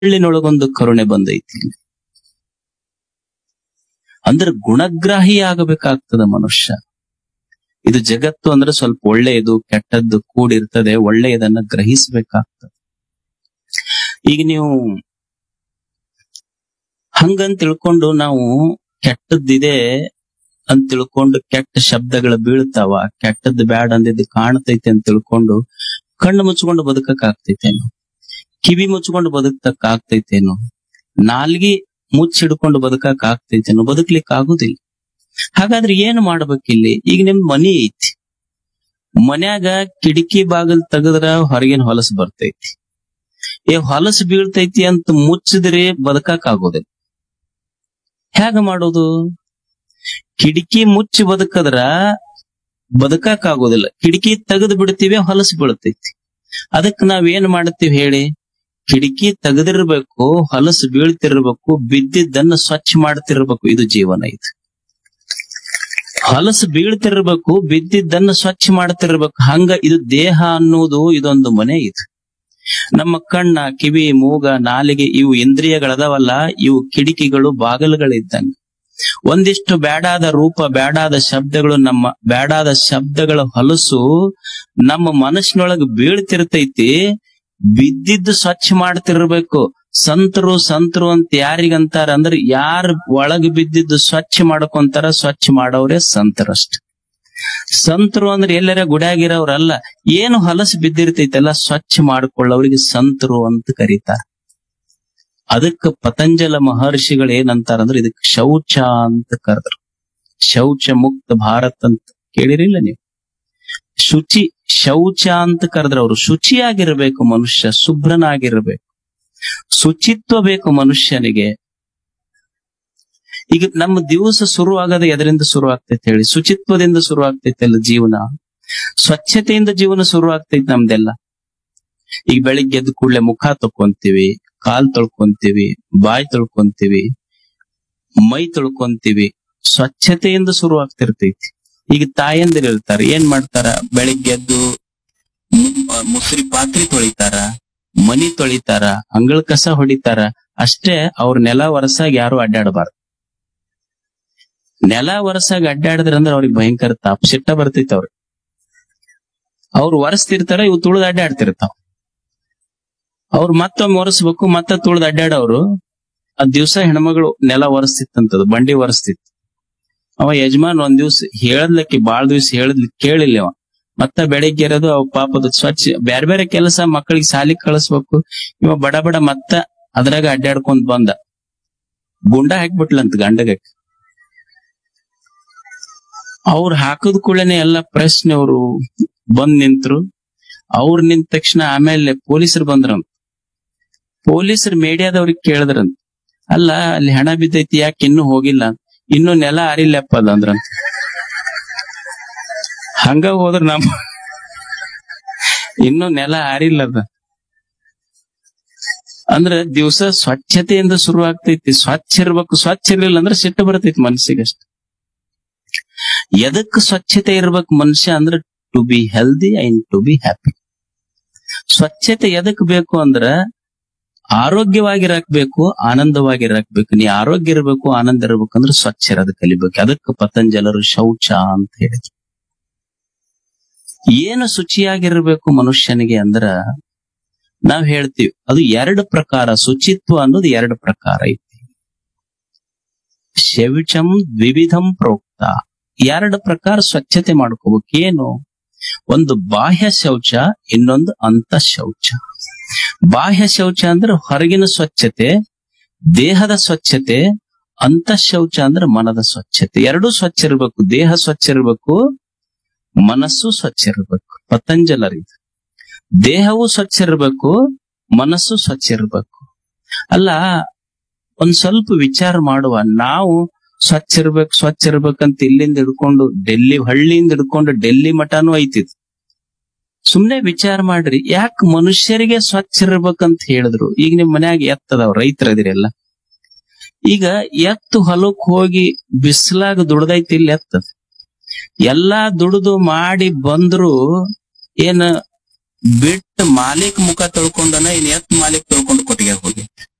ಬೆಳ್ಳಿನೊಳಗೊಂದು ಕರುಣೆ ಬಂದೈತಿ ಅಂದ್ರೆ ಗುಣಗ್ರಾಹಿ ಆಗಬೇಕಾಗ್ತದ ಮನುಷ್ಯ ಇದು ಜಗತ್ತು ಅಂದ್ರೆ ಸ್ವಲ್ಪ ಒಳ್ಳೆಯದು ಕೆಟ್ಟದ್ದು ಕೂಡಿರ್ತದೆ ಒಳ್ಳೆಯದನ್ನ ಗ್ರಹಿಸಬೇಕಾಗ್ತದೆ ಈಗ ನೀವು ಹಂಗಂತ ತಿಳ್ಕೊಂಡು ನಾವು ಕೆಟ್ಟದ್ದಿದೆ ಅಂತ ತಿಳ್ಕೊಂಡು ಕೆಟ್ಟ ಶಬ್ದಗಳು ಬೀಳ್ತಾವ ಕೆಟ್ಟದ್ದು ಬ್ಯಾಡ ಅಂದಿದ್ದು ಕಾಣ್ತೈತೆ ಅಂತ ತಿಳ್ಕೊಂಡು ಕಣ್ಣು ಮುಚ್ಕೊಂಡು ಬದುಕಕ್ ಆಗ್ತೈತೇನು ಕಿವಿ ಮುಚ್ಕೊಂಡು ಬದುಕಕ್ ಆಗ್ತೈತೇನು ನಾಲ್ಗಿ ಮುಚ್ಚಿಡ್ಕೊಂಡು ಬದುಕಕ್ ಆಗ್ತೈತೇನು ಬದುಕ್ಲಿಕ್ಕೆ ಆಗುದಿಲ್ಲ ಹಾಗಾದ್ರೆ ಏನ್ ಮಾಡ್ಬೇಕಿಲ್ಲಿ ಈಗ ನಿಮ್ ಮನಿ ಐತಿ ಮನ್ಯಾಗ ಕಿಟಕಿ ಬಾಗಿಲ್ ತೆಗದ್ರ ಹೊರಗಿನ ಹೊಲಸು ಬರ್ತೈತಿ ಏ ಹೊಲಸು ಬೀಳ್ತೈತಿ ಅಂತ ಮುಚ್ಚಿದ್ರೆ ಬದುಕಕ್ ಆಗೋದಿಲ್ಲ ಹೇಗ ಮಾಡೋದು ಕಿಟಕಿ ಮುಚ್ಚಿ ಬದುಕದ್ರ ಬದುಕಕ್ ಆಗೋದಿಲ್ಲ ಕಿಟಕಿ ತೆಗೆದು ಬಿಡ್ತೀವಿ ಹೊಲಸು ಬೀಳ್ತೈತಿ ಅದಕ್ ನಾವ್ ಏನ್ ಮಾಡ್ತೀವಿ ಹೇಳಿ ಕಿಟಕಿ ತೆಗೆದಿರ್ಬೇಕು ಹೊಲಸು ಬೀಳ್ತಿರ್ಬೇಕು ಬಿದ್ದಿದ್ದನ್ನ ಸ್ವಚ್ಛ ಮಾಡ್ತಿರ್ಬೇಕು ಇದು ಜೀವನ ಇದು ಹೊಲಸು ಬೀಳ್ತಿರ್ಬೇಕು ಬಿದ್ದಿದ್ದನ್ನ ಸ್ವಚ್ಛ ಮಾಡ್ತಿರ್ಬೇಕು ಹಂಗ ಇದು ದೇಹ ಅನ್ನೋದು ಇದೊಂದು ಮನೆ ಇದು ನಮ್ಮ ಕಣ್ಣ ಕಿವಿ ಮೂಗ ನಾಲಿಗೆ ಇವು ಇಂದ್ರಿಯಗಳದಾವಲ್ಲ ಇವು ಕಿಟಕಿಗಳು ಬಾಗಲುಗಳಿದ್ದಂಗೆ ಒಂದಿಷ್ಟು ಬ್ಯಾಡಾದ ರೂಪ ಬ್ಯಾಡಾದ ಶಬ್ದಗಳು ನಮ್ಮ ಬ್ಯಾಡಾದ ಶಬ್ದಗಳ ಹೊಲಸು ನಮ್ಮ ಮನಸ್ಸಿನೊಳಗೆ ಬೀಳ್ತಿರ್ತೈತಿ ಬಿದ್ದಿದ್ದು ಸ್ವಚ್ಛ ಮಾಡ್ತಿರ್ಬೇಕು ಸಂತರು ಸಂತರು ಅಂತ ಯಾರಿಗಂತಾರ ಅಂದ್ರೆ ಯಾರು ಒಳಗೆ ಬಿದ್ದಿದ್ದು ಸ್ವಚ್ಛ ಮಾಡ್ಕೊಂತಾರ ಸ್ವಚ್ಛ ಮಾಡೋರೇ ಸಂತರಷ್ಟ ಸಂತರು ಅಂದ್ರೆ ಎಲ್ಲರ ಗುಡಿಯಾಗಿರೋರಲ್ಲ ಏನು ಹೊಲಸು ಬಿದ್ದಿರ್ತೈತಲ್ಲ ಸ್ವಚ್ಛ ಮಾಡ್ಕೊಳ್ಳೋರಿಗೆ ಸಂತರು ಅಂತ ಕರೀತಾರ ಅದಕ್ಕ ಪತಂಜಲ ಮಹರ್ಷಿಗಳು ಏನಂತಾರಂದ್ರೆ ಇದಕ್ ಶೌಚ ಅಂತ ಕರೆದ್ರು ಶೌಚ ಮುಕ್ತ ಭಾರತ್ ಅಂತ ಕೇಳಿರಿಲ್ಲ ನೀವು ಶುಚಿ ಶೌಚ ಅಂತ ಕರೆದ್ರ ಅವರು ಶುಚಿಯಾಗಿರ್ಬೇಕು ಮನುಷ್ಯ ಶುಭ್ರನಾಗಿರ್ಬೇಕು ಶುಚಿತ್ವ ಬೇಕು ಮನುಷ್ಯನಿಗೆ ಈಗ ನಮ್ಮ ದಿವಸ ಶುರು ಆಗದ ಎದರಿಂದ ಶುರು ಆಗ್ತೈತೆ ಹೇಳಿ ಶುಚಿತ್ವದಿಂದ ಶುರು ಆಗ್ತೈತೆ ಅಲ್ಲ ಜೀವನ ಸ್ವಚ್ಛತೆಯಿಂದ ಜೀವನ ಶುರು ಆಗ್ತೈತೆ ನಮ್ದೆಲ್ಲ ಈಗ ಬೆಳಿಗ್ಗೆ ಎದ್ದ ಕೂಡಲೇ ಮುಖ ತೊಕೊಂತೀವಿ ಕಾಲ್ ತೊಳ್ಕೊಂತೀವಿ ಬಾಯಿ ತೊಳ್ಕೊಂತೀವಿ ಮೈ ತೊಳ್ಕೊಂತೀವಿ ಸ್ವಚ್ಛತೆಯಿಂದ ಶುರು ಆಗ್ತಿರ್ತೈತಿ ಈಗ ತಾಯಂದಿರು ಇರ್ತಾರ ಏನ್ ಮಾಡ್ತಾರ ಬೆಳಿಗ್ಗೆ ಎದ್ದು ಮು- ಮುಸ್ರಿ ಪಾತ್ರೆ ತೊಳಿತಾರ ಮನಿ ತೊಳಿತಾರ ಅಂಗಳ ಕಸ ಹೊಡಿತಾರ ಅಷ್ಟೇ ಅವ್ರ ನೆಲ ಒರಸಾಗಿ ಯಾರು ಅಡ್ಡಾಡಬಾರ್ದು ನೆಲ ಒರಸಾಗಿ ಅಡ್ಡಾಡಿದ್ರ ಅಂದ್ರೆ ಅವ್ರಿಗೆ ಭಯಂಕರ ತಾಪ ಸಿಟ್ಟ ಬರ್ತೈತಿ ಅವ್ರಿಗೆ ಅವ್ರು ಒರೆಸ್ತಿರ್ತಾರ ಇವು ತುಳಿದು ಅಡ್ಡಾಡ್ತಿರ್ತಾವ ಅವ್ರು ಮತ್ತೊಮ್ಮೆ ಒರೆಸ್ಬೇಕು ಮತ್ತೆ ತುಳಿದು ಅಡ್ಡಾಡೋರು ಆ ದಿವ್ಸ ಹೆಣ್ಮಗಳು ನೆಲ ಒರೆಸ್ತಿತ್ತಂತದು ಬಂಡಿ ಒರೆಸ್ತಿತ್ತು ಅವ ಯಜಮಾನ್ ಒಂದ್ ದಿವ್ಸ ಹೇಳದ್ಲಕ್ಕೆ ಬಾಳ್ ದಿವ್ಸ ಹೇಳದ್ಲಿಕ್ಕೆ ಕೇಳಿಲ್ಲ ಅವ ಮತ್ತ ಬೆಳಿಗ್ಗೆ ಇರೋದು ಅವ್ ಪಾಪದ ಸ್ವಚ್ಛ ಬ್ಯಾರೆ ಬೇರೆ ಕೆಲಸ ಮಕ್ಕಳಿಗೆ ಸಾಲಿಗೆ ಕಳಿಸ್ಬೇಕು ಇವ ಬಡ ಬಡ ಮತ್ತ ಅದ್ರಾಗ ಅಡ್ಡಾಡ್ಕೊಂಡ್ ಬಂದ ಗುಂಡ ಹಾಕ್ಬಿಟ್ಲಂತ ಗಂಡಗ ಅವ್ರು ಹಾಕದ ಕೂಡಲೇ ಎಲ್ಲ ಪ್ರಶ್ನೆಯವರು ಬಂದ್ ನಿಂತ್ರು ಅವ್ರು ನಿಂತ ತಕ್ಷಣ ಆಮೇಲೆ ಪೊಲೀಸರು ಬಂದ್ರಂತ ಪೊಲೀಸರು ಮೀಡಿಯಾದವ್ರಿಗೆ ಕೇಳಿದ್ರಂತ ಅಲ್ಲ ಅಲ್ಲಿ ಹೆಣ ಬಿದ್ದೈತಿ ಯಾಕೆ ಇನ್ನೂ ಹೋಗಿಲ್ಲ ಇನ್ನು ನೆಲ ಅರಿಲ್ಲಪ್ಪ ಅದ ಅಂದ್ರಂತ ಹಂಗ ಹೋದ್ರ ನಮ್ಮ ಇನ್ನು ನೆಲ ಆರಿಲ್ಲದ ಅಂದ್ರ ದಿವಸ ಸ್ವಚ್ಛತೆಯಿಂದ ಶುರು ಆಗ್ತೈತಿ ಸ್ವಚ್ಛ ಇರ್ಬೇಕು ಸ್ವಚ್ಛ ಇರ್ಲಿಲ್ಲ ಅಂದ್ರೆ ಸಿಟ್ಟು ಬರ್ತೈತಿ ಮನಸ್ಸಿಗಷ್ಟ ಎದಕ್ ಸ್ವಚ್ಛತೆ ಇರ್ಬೇಕು ಮನುಷ್ಯ ಅಂದ್ರೆ to be healthy and to be happy ಸ್ವಚ್ಛತೆ ಎದಕ್ ಬೇಕು ಅಂದ್ರ ಆರೋಗ್ಯವಾಗಿರಾಕ್ಬೇಕು ಆನಂದವಾಗಿರಾಕ್ಬೇಕು ನೀ ಆರೋಗ್ಯ ಇರಬೇಕು ಆನಂದ ಇರಬೇಕು ಅಂದ್ರೆ ಸ್ವಚ್ಛ ಇರೋದು ಕಲಿಬೇಕು ಅದಕ್ಕೆ ಪತಂಜಲರು ಶೌಚ ಅಂತ ಹೇಳಿದ್ರು ಏನು ಶುಚಿಯಾಗಿರ್ಬೇಕು ಮನುಷ್ಯನಿಗೆ ಅಂದ್ರ ನಾವ್ ಹೇಳ್ತೀವಿ ಅದು ಎರಡು ಪ್ರಕಾರ ಶುಚಿತ್ವ ಅನ್ನೋದು ಎರಡು ಪ್ರಕಾರ ಐತಿ ಶೌಚಂ ದ್ವಿವಿಧಂ ಪ್ರೋಕ್ತ ಎರಡು ಪ್ರಕಾರ ಸ್ವಚ್ಛತೆ ಮಾಡ್ಕೋಬೇಕು ಏನು ಒಂದು ಬಾಹ್ಯ ಶೌಚ ಇನ್ನೊಂದು ಅಂತ ಶೌಚ ಬಾಹ್ಯ ಶೌಚ ಅಂದ್ರೆ ಹೊರಗಿನ ಸ್ವಚ್ಛತೆ ದೇಹದ ಸ್ವಚ್ಛತೆ ಅಂತ ಶೌಚ ಅಂದ್ರೆ ಮನದ ಸ್ವಚ್ಛತೆ ಎರಡೂ ಸ್ವಚ್ಛ ಇರಬೇಕು ದೇಹ ಸ್ವಚ್ಛ ಇರಬೇಕು ಮನಸ್ಸು ಸ್ವಚ್ಛ ಇರಬೇಕು ಪತಂಜಲರಿದು ದೇಹವು ಸ್ವಚ್ಛ ಇರಬೇಕು ಮನಸ್ಸು ಸ್ವಚ್ಛ ಇರಬೇಕು ಅಲ್ಲ ಒಂದ್ ಸ್ವಲ್ಪ ವಿಚಾರ ಮಾಡುವ ನಾವು ಸ್ವಚ್ಛ ಇರ್ಬೇಕು ಸ್ವಚ್ಛ ಇರ್ಬೇಕಂತ ಇಲ್ಲಿಂದ ಹಿಡ್ಕೊಂಡು ಡೆಲ್ಲಿ ಹಳ್ಳಿಯಿಂದ ಹಿಡ್ಕೊಂಡು ಡೆಲ್ಲಿ ಮಠನೂ ಐತಿದ್ ಸುಮ್ನೆ ವಿಚಾರ ಮಾಡ್ರಿ ಯಾಕೆ ಮನುಷ್ಯರಿಗೆ ಸ್ವಚ್ಛ ಇರ್ಬೇಕಂತ ಹೇಳಿದ್ರು ಈಗ ನಿಮ್ ಮನ್ಯಾಗ ಎತ್ತದಾವ್ ರೈತರದಿರೆಲ್ಲ ಈಗ ಎತ್ತು ಹೊಲಕ್ ಹೋಗಿ ಬಿಸಿಲಾಗ ದುಡ್ದೈತಿ ಇಲ್ಲಿ ಎತ್ತ ಎಲ್ಲಾ ದುಡ್ದು ಮಾಡಿ ಬಂದ್ರು ಏನ ಬಿಟ್ಟು ಮಾಲೀಕ್ ಮುಖ ತೊಳ್ಕೊಂಡನ ಇನ್ ಎತ್ ಮಾಲೀಕ್ ತೊಳ್ಕೊಂಡು ಕೊಟ್ಟಿಗೆ ಹೋಗಿ